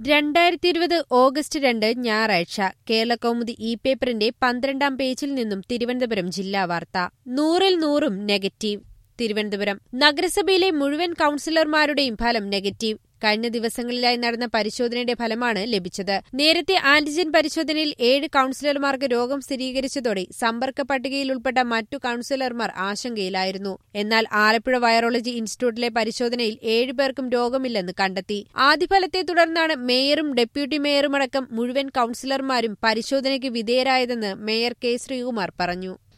രണ്ടായിരത്തി ഇരുപത് ഓഗസ്റ്റ് രണ്ട് ഞായറാഴ്ച കേരളകൗമുദി ഇ പേപ്പറിന്റെ പന്ത്രണ്ടാം പേജിൽ നിന്നും തിരുവനന്തപുരം ജില്ലാ വാർത്ത നൂറിൽ നൂറും നെഗറ്റീവ് തിരുവനന്തപുരം നഗരസഭയിലെ മുഴുവൻ കൌൺസിലർമാരുടെയും ഫലം നെഗറ്റീവ് കഴിഞ്ഞ ദിവസങ്ങളിലായി നടന്ന പരിശോധനയുടെ ഫലമാണ് ലഭിച്ചത് നേരത്തെ ആന്റിജൻ പരിശോധനയിൽ ഏഴ് കൌൺസിലർമാർക്ക് രോഗം സ്ഥിരീകരിച്ചതോടെ സമ്പർക്ക പട്ടികയിൽ ഉൾപ്പെട്ട മറ്റു കൌൺസിലർമാർ ആശങ്കയിലായിരുന്നു എന്നാൽ ആലപ്പുഴ വൈറോളജി ഇൻസ്റ്റിറ്റ്യൂട്ടിലെ പരിശോധനയിൽ ഏഴ് പേർക്കും രോഗമില്ലെന്ന് കണ്ടെത്തി ആദ്യഫലത്തെ തുടർന്നാണ് മേയറും ഡെപ്യൂട്ടി മേയറുമടക്കം മുഴുവൻ കൌൺസിലർമാരും പരിശോധനയ്ക്ക് വിധേയരായതെന്ന് മേയർ കെ ശ്രീകുമാർ പറഞ്ഞു